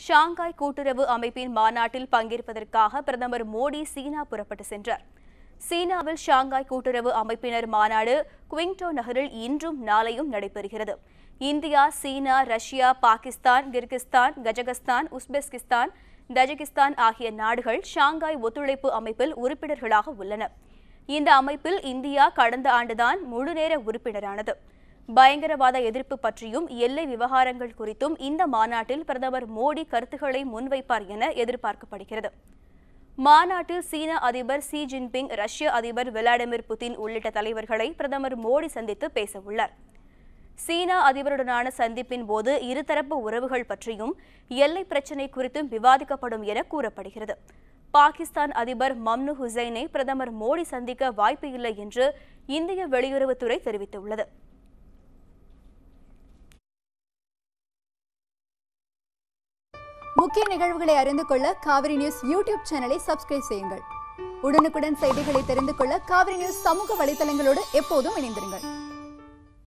Shanghai கூட்டுறவு அமைப்பின் மாநாட்டில் பங்கேற்பதற்காக பிரதமர் மோடி சீனா புறப்பட்டு சென்றார் சீனாவில் ஷாங்காய் கூட்டுறவு அமைப்பினர் மாநாடு குவிங்டோ நகரில் இன்றும் நாளையும் நடைபெறுகிறது India China Russia Pakistan Kyrgyzstan Kazakhstan Uzbekistan Tajikistan ஆகிய நாடுகள் ஷாங்காய் ஒத்துழைப்பு அமைப்பில் உறுப்பினர்களாக உள்ளன இந்த அமைப்பில் இந்தியா கடந்த ஆண்டுதான் முழுநேர உறுப்பினரானது பயங்கரவாத எதிர்ப்பு பற்றியும் எல்லை விவகாரங்கள் குறித்தும் இந்த மாநாட்டில் பிரதமர் மோடி கருத்துக்களை முன்வைப்பார் என எதிர்பார்க்கப்படுகிறது மாநாட்டில் சீன அதிபர் ஷி ஜின்பிங் ரஷ்ய அதிபர் விளாடிமிர் புதின் உள்ளிட்ட தலைவர்களை பிரதமர் மோடி சந்தித்து பேசவுள்ளார் சீனா அதிபருடனான சந்திப்பின் போது இருதரப்பு உறவுகள் பற்றியும் எல்லை பிரச்சினை குறித்தும் விவாதிக்கப்படும் என கூறப்படுகிறது பாகிஸ்தான் அதிபர் மம்னு ஹுசைனை பிரதமர் மோடி சந்திக்க வாய்ப்பு இல்லை என்று இந்திய வெளியுறவுத்துறை தெரிவித்துள்ளது முக்கிய நிகழ்வுகளை அறிந்து கொள்ள காவிரி நியூஸ் யூடியூப் சேனலை சப்ஸ்கிரைப் செய்யுங்கள் உடனுக்குடன் செய்திகளை தெரிந்து கொள்ள காவிரி நியூஸ் சமூக வலைதளங்களோடு எப்போதும் இணைந்திருங்கள்